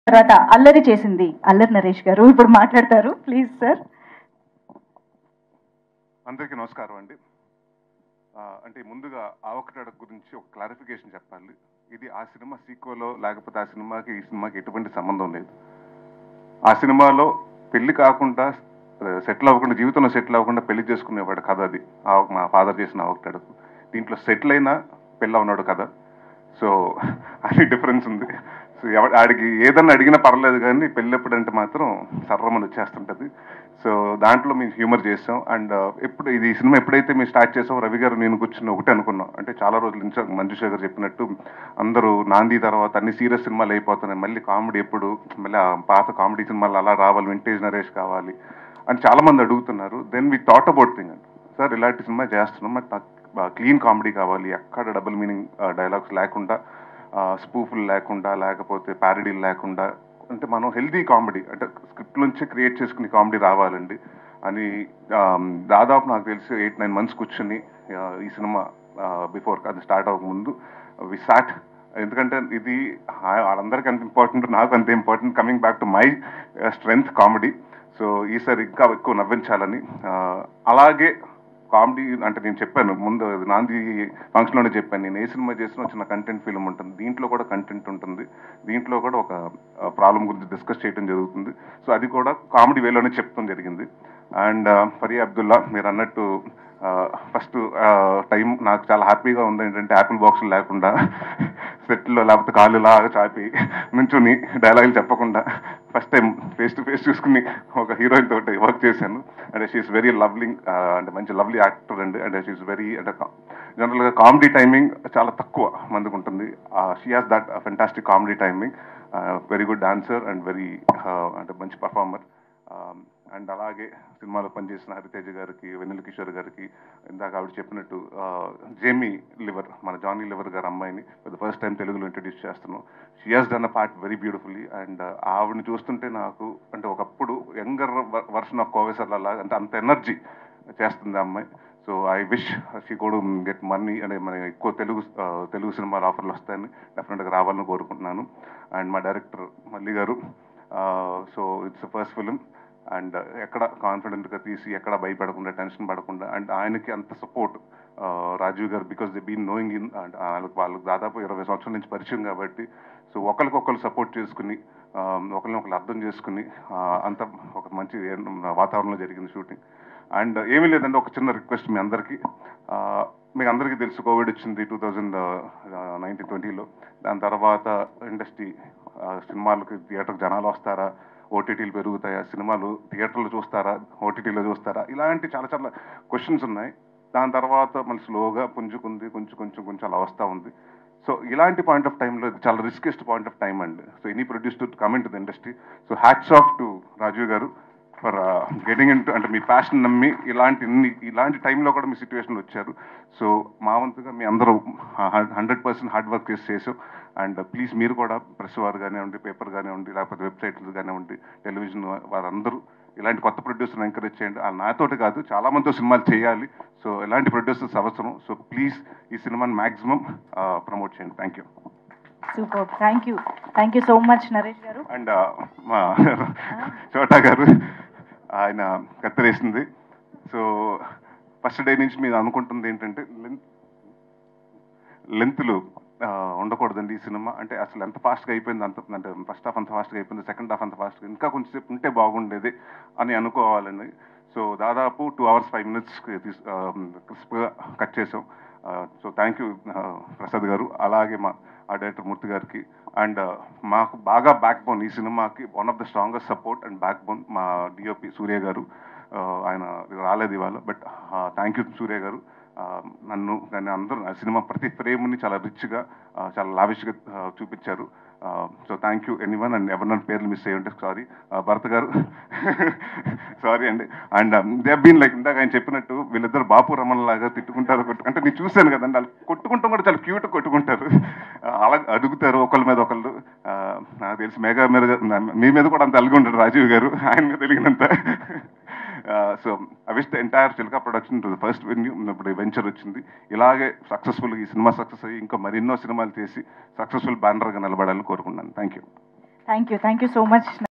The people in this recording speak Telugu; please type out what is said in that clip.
తర్వాత అల్లరి చేసింది అల్లరి నరేష్ గారు ఇప్పుడు మాట్లాడతారు ప్లీజ్ సార్ అందరికీ నమస్కారం అండి ఆ, అంటే ముందుగా ఆవకటాడ గురించి ఒక క్లారిఫికేషన్ చెప్పాలి ఇది ఆ సినిమా సీక్వెలో లేకపోతే ఆ సినిమాకి ఈ సినిమాకి ఎటువంటి సంబంధం లేదు ఆ సినిమాలో పెళ్లి కాకుండా సెటిల్ అవ్వకుండా జీవితంలో సెటిల్ అవ్వకుండా పెళ్లి చేసుకునేవాడు కథ అది ఆ- మా ఫాదర్ చేసిన ఆవకటాడకు దీంట్లో సెటిల్ అయినా పెళ్ళి ఉన్నాడు కదా సో అది డిఫరెన్స్ ఉంది సో ఎవ ఆడికి ఏదన్నా అడిగినా పర్లేదు కానీ పెళ్ళెప్పుడు అంటే మాత్రం సర్రమని వచ్చేస్తుంటది సో దాంట్లో మేము హ్యూమర్ చేసాం అండ్ ఎప్పుడు ఇది ఈ సినిమా ఎప్పుడైతే మేము స్టార్ట్ చేసాం రవి గారు నేను కూర్చుని ఒకటి అనుకున్నాం అంటే చాలా రోజుల నుంచి మంజుష గారు చెప్పినట్టు అందరూ నాంది తర్వాత అన్ని సీరియస్ సినిమాలు అయిపోతున్నాయి మళ్ళీ కామెడీ ఎప్పుడు మళ్ళీ ఆ పాత కామెడీ సినిమాలు అలా రావాలి వింటేజ్ నరేష్ కావాలి అని చాలా మంది అడుగుతున్నారు then we thought about thing అండి సార్ ఇలాంటి సినిమా చేస్తున్నాం బట్ నాకు క్లీన్ కామెడీ కావాలి ఎక్కడ డబుల్ మీనింగ్ డైలాగ్స్ లేకుండా స్పూఫులు లేకుండా లేకపోతే ప్యారడీలు లేకుండా అంటే మనం హెల్దీ కామెడీ అంటే స్క్రిప్ట్ నుంచి క్రియేట్ చేసుకునే కామెడీ రావాలండి అని ఆమ్, దాదాపు నాకు తెలిసి ఎయిట్ నైన్ మంత్స్ కూర్చుని ఆ, ఈ సినిమా బిఫోర్ అది స్టార్ట్ అవ్వక ముందు వి సాట్ ఎందుకంటే ఇది ఆ- వాళ్ళందరికీ అంత ఇంపార్టెంట్ నాకు అంత important coming back to my strength comedy so ఈసారి ఇంకా ఎక్కువ నవ్వించాలని ఆ, అలాగే కామెడీ అంటే నేను చెప్పాను ముందు అది నాంది ఫంక్షన్లోనే చెప్పాను నేను ఏ సినిమా చేసినా చిన్న కంటెంట్ ఫిల్మ్ ఉంటుంది దీంట్లో కూడా కంటెంట్ ఉంటుంది దీంట్లో కూడా ఒక ప్రాబ్లం గురించి డిస్కస్ చేయడం జరుగుతుంది సో అది కూడా కామెడీ వేలోనే చెప్తాం జరిగింది అండ్ ఫరియా అబ్దుల్లా మీరు అన్నట్టు ఫస్ట్ టైం నాకు చాలా హ్యాపీగా ఉంది ఏంటంటే యాపిల్ బాక్స్ లేకుండా సెట్లో లేకపోతే కాళ్ళు లాగా చాపి నుంచుని డైలాగులు చెప్పకుండా first time face to face చూసుకుని ఒక హీరోయిన్ తోటి వర్క్ చేశాను అంటే షీఈస్ వెరీ లవ్లింగ్ అంటే మంచి లవ్లీ యాక్టర్ అండి అంటే షీఈస్ వెరీ అంటే జనరల్గా కామెడీ టైమింగ్ చాలా తక్కువ మందికి ఉంటుంది she has that fantastic comedy timing very good dancer and very అంటే మంచి పర్ఫార్మర్ అండ్ అలాగే సినిమాలో పనిచేసిన హరితేజ గారికి వెన్నెల కిషోర్ గారికి ఇందాక ఆవిడ చెప్పినట్టు ఆ, జేమీ లివర్ మన జానీ లివర్ గారి అమ్మాయిని ఫర్ ద ఫస్ట్ టైం తెలుగులో ఇంట్రడ్యూస్ చేస్తున్నాం she has done a part very beautifully and ఆవిడని చూస్తుంటే నాకు అంటే ఒకప్పుడు యంగర్ వర్షన్ ఆఫ్ కోవేసర్ లాగా అంటే అంత ఎనర్జీ చేస్తుంది ఆ అమ్మాయి సో ఐ విష్ షీ కూడా గెట్ మనీ అంటే మన ఎక్కువ తెలుగు ఆ, తెలుగు సినిమాలు ఆఫర్లు వస్తాయని డెఫినెట్గా రావాలని కోరుకుంటున్నాను అండ్ మా డైరెక్టర్ మల్లి గారు so it's first film and ఎక్కడ కాన్ఫిడెంట్గా తీసి ఎక్కడ భయపడకుండా టెన్షన్ పడకుండా అండ్ ఆయనకి అంత support Rajiv garu because they been knowing in and వాళ్ళకి వాళ్ళకి దాదాపు ఇరవై సంవత్సరాల నుంచి పరిచయం కాబట్టి సో ఒకరికొకరు సపోర్ట్ చేసుకుని ఆ, ఒకరిని ఒకరు అర్థం చేసుకుని ఆ, అంత ఒక మంచి వాతావరణంలో జరిగింది షూటింగ్ అండ్ ఏమీ లేదండి ఒక చిన్న రిక్వెస్ట్ మీ అందరికీ ఆ, మీకు అందరికీ తెలుసు కోవిడ్ వచ్చింది టూ థౌజండ్ నైన్టీన్ ట్వంటీలో దాని తర్వాత ఇండస్ట్రీ సినిమాలకు థియేటర్కి జనాలు వస్తారా ఓటీటీలు పెరుగుతాయా సినిమాలు థియేటర్లో చూస్తారా ఓటీటీలో చూస్తారా ఇలాంటి చాలా చాలా క్వశ్చన్స్ ఉన్నాయి దాని తర్వాత మళ్ళీ స్లోగా పుంజుకుంది కొంచెం కొంచెం కొంచెం అలా వస్తూ ఉంది సో ఇలాంటి పాయింట్ ఆఫ్ టైంలో ఇది చాలా రిస్కెస్ట్ పాయింట్ ఆఫ్ టైం అండి so any produce to comment the industry so hats off to Rajiv garu for getting in అంటే మీ ప్యాషన్ నమ్మి ఇలాంటి ఇన్ని ఇలాంటి టైంలో కూడా మీ సిచ్యువేషన్ వచ్చారు సో మా వంతుగా మీ అందరూ హండ్రెడ్ పర్సెంట్ హార్డ్ వర్క్ చేసి చేసాం అండ్ ప్లీజ్ మీరు కూడా ప్రెస్ వారు కానివ్వండి పేపర్ కానివ్వండి లేకపోతే వెబ్సైట్లు కానివ్వండి టెలివిజన్ వారందరూ ఇలాంటి కొత్త ప్రొడ్యూసర్ని ఎంకరేజ్ చేయండి ఆ నాతోటి కాదు చాలా మందితో సినిమాలు చేయాలి సో ఇలాంటి ప్రొడ్యూసర్స్ అవసరం సో ప్లీజ్ ఈ సినిమాని మాక్సిమం ప్రమోట్ చేయండి thank you super thank you thank you so much Naresh garu and మా చోటా గారు ఆయన కత్తరేసింది సో ఫస్ట్ డే నుంచి మీరు అనుకుంటుంది ఏంటంటే లెంత్ లెంత్లు ఉండకూడదండి ఈ సినిమా అంటే అసలు ఎంత ఫాస్ట్గా అయిపోయింది అంత అంటే ఫస్ట్ హాఫ్ అంత ఫాస్ట్గా అయిపోయింది సెకండ్ హాఫ్ అంత ఫాస్ట్గా ఇంకా కొంచెంసేపు ఉంటే బాగుండేది అని అనుకోవాలండి సో దాదాపు టూ అవర్స్ ఫైవ్ మినిట్స్ క్రిస్ప్గా కట్ చేసాం so thank you Prasad garu అలాగే మా ఆ డైరెక్టర్ మూర్తి గారికి అండ్ మాకు బాగా బ్యాక్ బోన్ ఈ సినిమాకి one of the strongest support and backbone మా డిఓపి సూర్య గారు ఆ, ఆయన రాలేదు ఇవాళ బట్ థ్యాంక్ యూ సూర్య గారు ఆ, నన్ను దాన్ని అందరూ ఆ సినిమా ప్రతి ఫ్రేమ్ని చాలా రిచ్గా చాలా లావిష్గా చూపించారు so thank you any one and ఎవరినైనా పేర్లు మిస్ అయ్యి ఉంటే సారీ భరత్ గారు సారీ అండి అండ్ దే బీన్ లైక్ ఇందాక ఆయన చెప్పినట్టు వీళ్ళిద్దరు బాపు రమణ లాగా తిట్టుకుంటారు కొట్టు అంటే నేను చూశాను కదండి వాళ్ళు కొట్టుకుంటాం కూడా చాలా క్యూట్ కొట్టుకుంటారు ఆ, అలా అడుగుతారు ఒకళ్ళ మీద ఒకళ్ళు ఆ, నాకు తెలిసి మేఘా మీద మీ మీద కూడా అంత అలిగి ఉంటాడు రాజీవ్ గారు ఆయన మీద తెలిగినంత so I wish the entire Chilka production to the first venue ఇప్పుడు వెంచర్ వచ్చింది ఇలాగే సక్సెస్ఫుల్ ఈ సినిమా సక్సెస్ అయ్యి ఇంకా మరెన్నో సినిమాలు చేసి సక్సెస్ఫుల్ బ్యానర్గా నిలబడాలని కోరుకున్నాను thank you thank you thank you so much